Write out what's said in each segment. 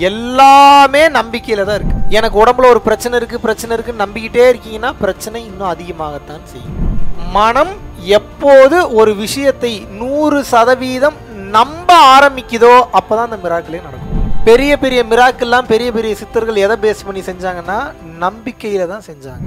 எல்லாமே நம்பிக்கையில தான் இருக்கு எனக்கு உடம்புல ஒரு பிரச்சனை இருக்கு பிரச்சனை இருக்குன்னு நம்பிக்கிட்டே இருக்கீங்கன்னா பிரச்சனை இன்னும் அதிகமாகத்தான் செய்யும் மனம் எப்போது ஒரு விஷயத்தை நூறு சதவீதம் நம்ப ஆரம்பிக்குதோ அப்பதான் அந்த மிராக்கிளே நடக்கும் பெரிய பெரிய மிராக்கெல்லாம் பெரிய பெரிய சித்தர்கள் எதை பேஸ் பண்ணி செஞ்சாங்கன்னா நம்பிக்கையில தான் செஞ்சாங்க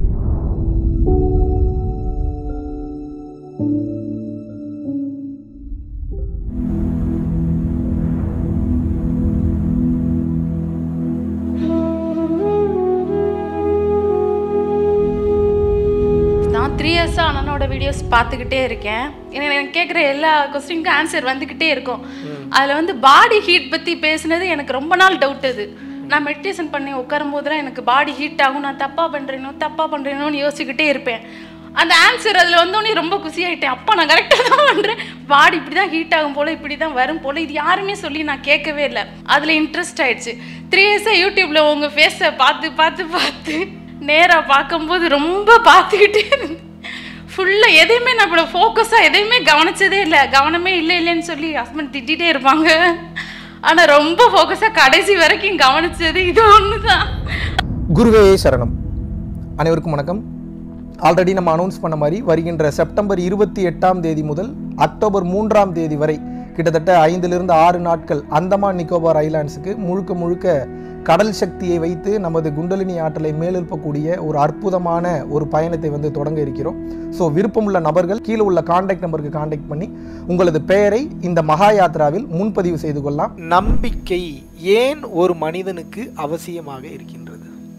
நான் த்ரீ இயர்ஸாக அண்ணனோட வீடியோஸ் பார்த்துக்கிட்டே இருக்கேன் எனக்கு எனக்கு கேட்குற எல்லா கொஸ்டினுக்கும் ஆன்சர் வந்துக்கிட்டே இருக்கும் அதில் வந்து பாடி ஹீட் பற்றி பேசுனது எனக்கு ரொம்ப நாள் டவுட் அது நான் மெடிடேஷன் பண்ணி உட்காரும் போதெல்லாம் எனக்கு பாடி ஹீட் ஆகும் நான் தப்பாக பண்ணுறேனோ தப்பாக பண்ணுறேனோன்னு யோசிச்சுக்கிட்டே இருப்பேன் அந்த ஆன்சர் அதில் வந்தோடனே ரொம்ப குசியாயிட்டேன் அப்பா நான் கரெக்டாக தான் பண்ணுறேன் பாடி இப்படி தான் ஹீட் ஆகும் போல் இப்படி தான் வரும் போல் இது யாருமே சொல்லி நான் கேட்கவே இல்லை அதில் இன்ட்ரெஸ்ட் ஆயிடுச்சு த்ரீ இயர்ஸாக யூடியூப்பில் உங்கள் ஃபேஸை பார்த்து பார்த்து பார்த்து நேராக பார்க்கும்போது ரொம்ப பார்த்துக்கிட்டே இருந்தேன் ஃபுல்லாக எதையுமே நான் இப்போ ஃபோக்கஸாக எதையுமே கவனிச்சதே இல்லை கவனமே இல்லை இல்லைன்னு சொல்லி ஹஸ்பண்ட் திட்டிகிட்டே இருப்பாங்க ஆனால் ரொம்ப ஃபோக்கஸாக கடைசி வரைக்கும் கவனிச்சது இது ஒன்று தான் குருவே சரணம் அனைவருக்கும் வணக்கம் ஆல்ரெடி நம்ம அனௌன்ஸ் பண்ண மாதிரி வருகின்ற செப்டம்பர் இருபத்தி எட்டாம் தேதி முதல் அக்டோபர் மூன்றாம் தேதி வரை கிட்டத்தட்ட ஐந்திலிருந்து ஆறு நாட்கள் அந்தமான் நிக்கோபார் ஐலாண்ட்ஸுக்கு முழுக்க முழுக்க கடல் சக்தியை வைத்து நமது குண்டலினி ஆற்றலை மேலெழுப்பக்கூடிய ஒரு அற்புதமான ஒரு பயணத்தை வந்து தொடங்க இருக்கிறோம் ஸோ விருப்பமுள்ள நபர்கள் கீழே உள்ள காண்டாக்ட் நம்பருக்கு காண்டாக்ட் பண்ணி உங்களது பெயரை இந்த மகா யாத்ராவில் முன்பதிவு செய்து கொள்ளலாம் நம்பிக்கை ஏன் ஒரு மனிதனுக்கு அவசியமாக இருக்கின்றது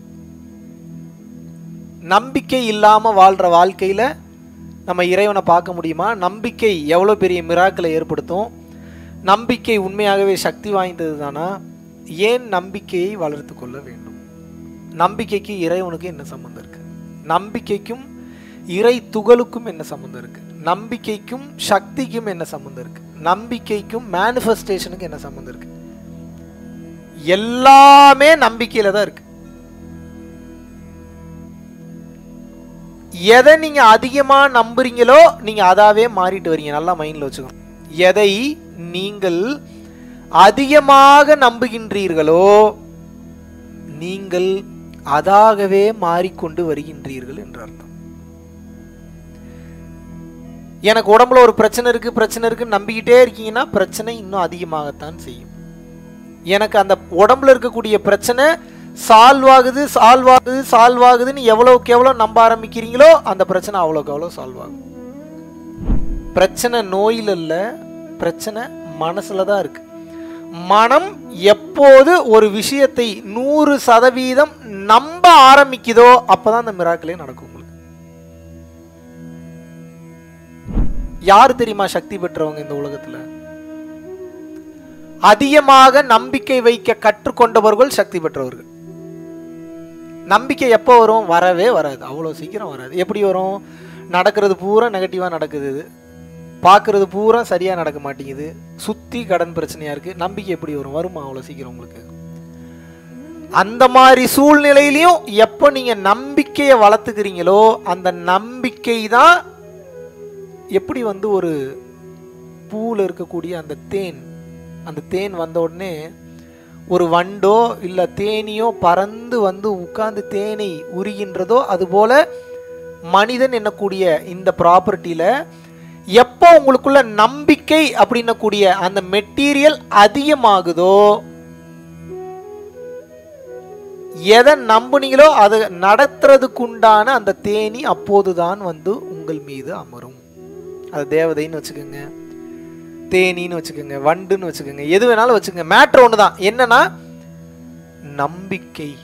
நம்பிக்கை இல்லாம வாழ்ற வாழ்க்கையில நம்ம இறைவனை பார்க்க முடியுமா நம்பிக்கை எவ்வளோ பெரிய மிராக்களை ஏற்படுத்தும் நம்பிக்கை உண்மையாகவே சக்தி வாய்ந்தது தானா ஏன் நம்பிக்கையை வளர்த்து கொள்ள வேண்டும் நம்பிக்கைக்கு இறைவனுக்கு என்ன சம்மந்தம் இருக்கு நம்பிக்கைக்கும் இறை துகளுக்கும் என்ன சம்மந்தம் இருக்கு நம்பிக்கைக்கும் சக்திக்கும் என்ன சம்மந்தம் இருக்கு நம்பிக்கைக்கும் மேனிஃபெஸ்டேஷனுக்கு என்ன சம்மந்தம் இருக்கு எல்லாமே நம்பிக்கையில தான் இருக்கு எதை நீங்க அதிகமா நம்புறீங்களோ நீங்க அதாவே மாறிட்டு வரீங்க நல்லா மைண்ட்ல வச்சுக்கணும் எதை நீங்கள் அதிகமாக நம்புகின்றீர்களோ நீங்கள் அதாகவே மாறிக்கொண்டு வருகின்றீர்கள் என்று அர்த்தம் எனக்கு உடம்புல ஒரு பிரச்சனை இருக்கு பிரச்சனை இருக்குன்னு நம்பிக்கிட்டே இருக்கீங்கன்னா பிரச்சனை இன்னும் அதிகமாகத்தான் செய்யும் எனக்கு அந்த உடம்புல இருக்கக்கூடிய பிரச்சனை சால்வ் ஆகுது சால்வ் ஆகுது சால்வ் ஆகுதுன்னு எவ்வளவுக்கு எவ்வளோ நம்ப ஆரம்பிக்கிறீங்களோ அந்த பிரச்சனை அவ்வளோக்கு அவ்வளோ சால்வ் ஆகும் பிரச்சனை நோயில் இல்ல பிரச்சனை மனசுல தான் இருக்கு மனம் எப்போது ஒரு விஷயத்தை நூறு சதவீதம் நம்ப ஆரம்பிக்குதோ அப்பதான் அந்த மிராக்கிளே நடக்கும் உங்களுக்கு யார் தெரியுமா சக்தி பெற்றவங்க இந்த உலகத்துல அதிகமாக நம்பிக்கை வைக்க கற்றுக்கொண்டவர்கள் சக்தி பெற்றவர்கள் நம்பிக்கை எப்போ வரும் வரவே வராது அவ்வளோ சீக்கிரம் வராது எப்படி வரும் நடக்கிறது பூரா நெகட்டிவாக நடக்குது இது பார்க்குறது பூரா சரியாக நடக்க மாட்டேங்குது சுற்றி கடன் பிரச்சனையாக இருக்குது நம்பிக்கை எப்படி வரும் வருமா அவ்வளோ சீக்கிரம் உங்களுக்கு அந்த மாதிரி சூழ்நிலையிலையும் எப்போ நீங்கள் நம்பிக்கையை வளர்த்துக்கிறீங்களோ அந்த நம்பிக்கை தான் எப்படி வந்து ஒரு பூவில் இருக்கக்கூடிய அந்த தேன் அந்த தேன் வந்த உடனே ஒரு வண்டோ இல்லை தேனியோ பறந்து வந்து உட்கார்ந்து தேனை உரிகின்றதோ அதுபோல மனிதன் என்னக்கூடிய இந்த ப்ராப்பர்ட்டியில் எப்போ உங்களுக்குள்ள நம்பிக்கை அப்படின்னக்கூடிய அந்த மெட்டீரியல் அதிகமாகுதோ எதை நம்புனீங்களோ அதை நடத்துறதுக்குண்டான அந்த தேனி அப்போதுதான் வந்து உங்கள் மீது அமரும் அது தேவதைன்னு வச்சுக்கோங்க தேனின்னு வச்சுக்கோங்க வண்டுன்னு வச்சுக்கோங்க எது வேணாலும் வச்சுக்கோங்க மேட்ரு ஒன்று தான் என்னன்னா நம்பிக்கை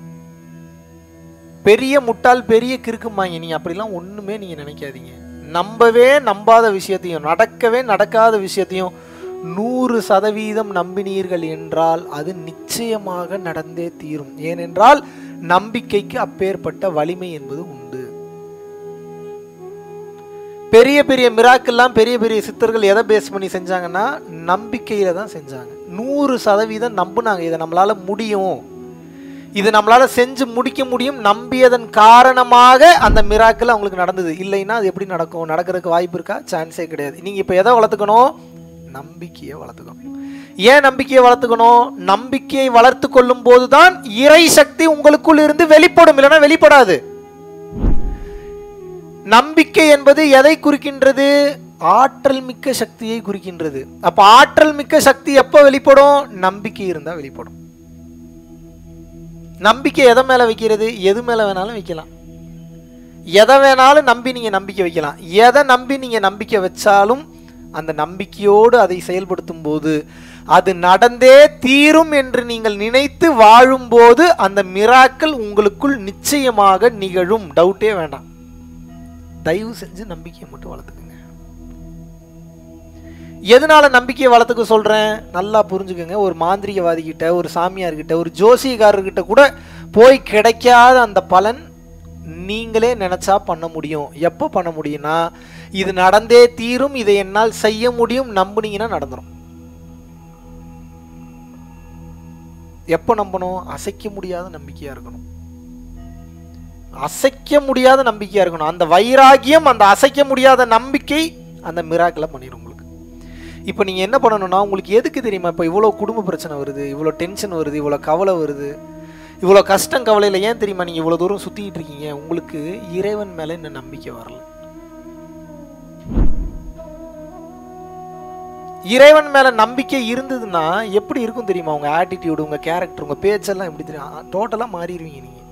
பெரிய முட்டாள் பெரிய கிறுக்குமாங்க நீங்க அப்படிலாம் ஒண்ணுமே நீங்க நினைக்காதீங்க நம்பவே நம்பாத விஷயத்தையும் நடக்கவே நடக்காத விஷயத்தையும் நூறு சதவீதம் நம்பினீர்கள் என்றால் அது நிச்சயமாக நடந்தே தீரும் ஏனென்றால் நம்பிக்கைக்கு அப்பேற்பட்ட வலிமை என்பது உண்டு பெரிய பெரிய மிராக்கெல்லாம் பெரிய பெரிய சித்தர்கள் எதை பேஸ் பண்ணி செஞ்சாங்கன்னா நம்பிக்கையில தான் செஞ்சாங்க நூறு சதவீதம் நம்புனாங்க இதை நம்மளால முடியும் இது நம்மளால செஞ்சு முடிக்க முடியும் நம்பியதன் காரணமாக அந்த மிராக்கிள் அவங்களுக்கு நடந்தது இல்லைன்னா அது எப்படி நடக்கும் நடக்கிறதுக்கு வாய்ப்பு இருக்கா சான்ஸே கிடையாது நீங்க இப்போ எதை வளர்த்துக்கணும் நம்பிக்கையை வளர்த்துக்கணும் ஏன் நம்பிக்கையை வளர்த்துக்கணும் நம்பிக்கையை வளர்த்து கொள்ளும் போதுதான் இறை சக்தி உங்களுக்குள் இருந்து வெளிப்படும் இல்லைன்னா வெளிப்படாது நம்பிக்கை என்பது எதை குறிக்கின்றது ஆற்றல் மிக்க சக்தியை குறிக்கின்றது அப்ப ஆற்றல் மிக்க சக்தி எப்போ வெளிப்படும் நம்பிக்கை இருந்தா வெளிப்படும் நம்பிக்கை எதை மேல வைக்கிறது எது மேல வேணாலும் வைக்கலாம் எதை வேணாலும் நம்பி நீங்க நம்பிக்கை வைக்கலாம் எதை நம்பி நீங்க நம்பிக்கை வச்சாலும் அந்த நம்பிக்கையோடு அதை செயல்படுத்தும் போது அது நடந்தே தீரும் என்று நீங்கள் நினைத்து வாழும்போது அந்த மிராக்கள் உங்களுக்குள் நிச்சயமாக நிகழும் டவுட்டே வேண்டாம் தயவு செஞ்சு நம்பிக்கையை மட்டும் வளர்த்துக்குங்க எதனால நம்பிக்கையை வளர்த்துக்க சொல்றேன் நல்லா புரிஞ்சுக்கோங்க ஒரு மாந்திரிகவாதி கிட்ட ஒரு சாமியார்கிட்ட ஒரு ஜோசியக்காரர்கிட்ட கூட போய் கிடைக்காத அந்த பலன் நீங்களே நினைச்சா பண்ண முடியும் எப்போ பண்ண முடியும்னா இது நடந்தே தீரும் இதை என்னால் செய்ய முடியும் நம்புனீங்கன்னா நடந்துரும் எப்போ நம்பணும் அசைக்க முடியாத நம்பிக்கையா இருக்கணும் அசைக்க முடியாத நம்பிக்கையா இருக்கணும் அந்த வைராகியம் அந்த அசைக்க முடியாத நம்பிக்கை அந்த மிராக்கிளை பண்ணிடும் உங்களுக்கு இப்போ நீங்கள் என்ன பண்ணணும்னா உங்களுக்கு எதுக்கு தெரியுமா இப்போ இவ்வளோ குடும்ப பிரச்சனை வருது இவ்வளோ டென்ஷன் வருது இவ்வளோ கவலை வருது இவ்வளோ கஷ்டம் கவலையில் ஏன் தெரியுமா நீங்கள் இவ்வளோ தூரம் சுற்றிக்கிட்டு இருக்கீங்க உங்களுக்கு இறைவன் மேலே இன்னும் நம்பிக்கை வரல இறைவன் மேலே நம்பிக்கை இருந்ததுன்னா எப்படி இருக்கும் தெரியுமா உங்கள் ஆட்டிடியூடு உங்கள் கேரக்டர் உங்கள் பேச்செல்லாம் எப்படி தெரியும் டோட்டலாக மாறிடுவீங்க நீங்கள்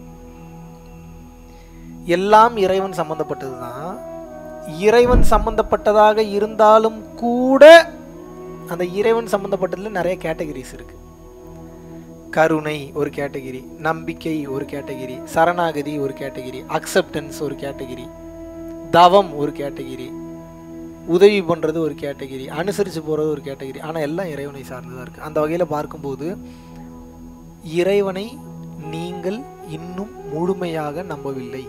எல்லாம் இறைவன் சம்பந்தப்பட்டது தான் இறைவன் சம்பந்தப்பட்டதாக இருந்தாலும் கூட அந்த இறைவன் சம்பந்தப்பட்டதுல நிறைய கேட்டகரிஸ் இருக்கு கருணை ஒரு கேட்டகிரி நம்பிக்கை ஒரு கேட்டகிரி சரணாகதி ஒரு கேட்டகிரி அக்செப்டன்ஸ் ஒரு கேட்டகிரி தவம் ஒரு கேட்டகிரி உதவி பண்ணுறது ஒரு கேட்டகிரி அனுசரித்து போகிறது ஒரு கேட்டகிரி ஆனால் எல்லாம் இறைவனை சார்ந்ததாக இருக்குது அந்த வகையில் பார்க்கும்போது இறைவனை நீங்கள் இன்னும் முழுமையாக நம்பவில்லை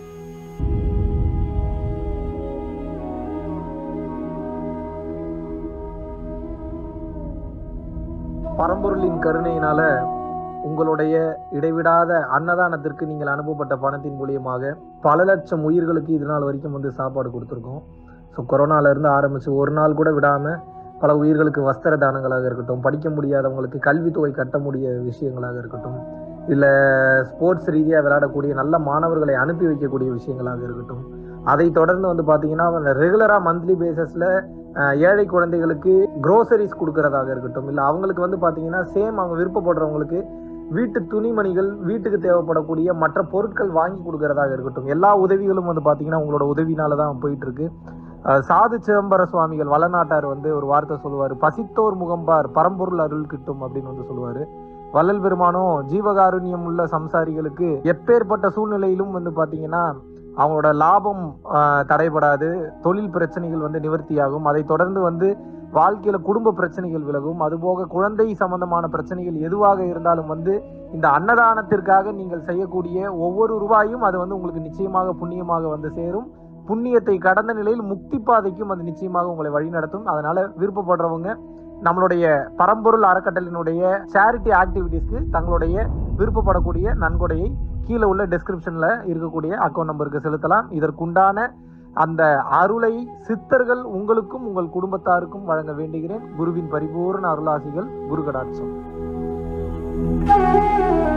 பரம்பொருளின் கருணையினால உங்களுடைய இடைவிடாத அன்னதானத்திற்கு நீங்கள் அனுப்பப்பட்ட பணத்தின் மூலியமாக பல லட்சம் உயிர்களுக்கு இது நாள் வரைக்கும் வந்து சாப்பாடு கொடுத்துருக்கோம் ஸோ கொரோனால இருந்து ஆரம்பிச்சு ஒரு நாள் கூட விடாம பல உயிர்களுக்கு வஸ்திர தானங்களாக இருக்கட்டும் படிக்க முடியாதவங்களுக்கு கல்வித்தொகை கட்ட முடிய விஷயங்களாக இருக்கட்டும் இல்லை ஸ்போர்ட்ஸ் ரீதியாக விளையாடக்கூடிய நல்ல மாணவர்களை அனுப்பி வைக்கக்கூடிய விஷயங்களாக இருக்கட்டும் அதை தொடர்ந்து வந்து பார்த்தீங்கன்னா ரெகுலராக மந்த்லி பேசிஸில் ஏழை குழந்தைகளுக்கு க்ரோசரிஸ் கொடுக்கறதாக இருக்கட்டும் இல்லை அவங்களுக்கு வந்து பார்த்தீங்கன்னா சேம் அவங்க விருப்பப்படுறவங்களுக்கு வீட்டு துணிமணிகள் வீட்டுக்கு தேவைப்படக்கூடிய மற்ற பொருட்கள் வாங்கி கொடுக்கறதாக இருக்கட்டும் எல்லா உதவிகளும் வந்து பார்த்தீங்கன்னா உங்களோட உதவினால தான் போயிட்டு இருக்கு அஹ் சாது சிதம்பர சுவாமிகள் வளநாட்டார் வந்து ஒரு வார்த்தை சொல்லுவார் பசித்தோர் முகம்பார் பரம்பொருள் அருள் கிட்டும் அப்படின்னு வந்து சொல்லுவாரு வள்ளல் பெருமானும் ஜீவகாருண்யம் உள்ள சம்சாரிகளுக்கு எப்பேற்பட்ட சூழ்நிலையிலும் வந்து பாத்தீங்கன்னா அவங்களோட லாபம் ஆஹ், தடைபடாது தொழில் பிரச்சனைகள் வந்து நிவர்த்தியாகும் அதை தொடர்ந்து வந்து வாழ்க்கையில குடும்ப பிரச்சனைகள் விலகும் அதுபோக குழந்தை சம்பந்தமான பிரச்சனைகள் எதுவாக இருந்தாலும் வந்து இந்த அன்னதானத்திற்காக நீங்கள் செய்யக்கூடிய ஒவ்வொரு ரூபாயும் அது வந்து உங்களுக்கு நிச்சயமாக புண்ணியமாக வந்து சேரும் புண்ணியத்தை கடந்த நிலையில் முக்தி பாதைக்கும் அது நிச்சயமாக உங்களை வழிநடத்தும் அதனால விருப்பப்படுறவங்க நம்மளுடைய பரம்பொருள் அறக்கட்டளினுடைய சேரிட்டி ஆக்டிவிட்டீஸ்க்கு தங்களுடைய விருப்பப்படக்கூடிய நன்கொடையை கீழே உள்ள டெஸ்கிரிப்ஷன்ல இருக்கக்கூடிய அக்கௌண்ட் நம்பருக்கு செலுத்தலாம் இதற்குண்டான அந்த அருளை சித்தர்கள் உங்களுக்கும் உங்கள் குடும்பத்தாருக்கும் வழங்க வேண்டுகிறேன் குருவின் பரிபூர்ண அருளாசிகள் குரு கடாட்சம்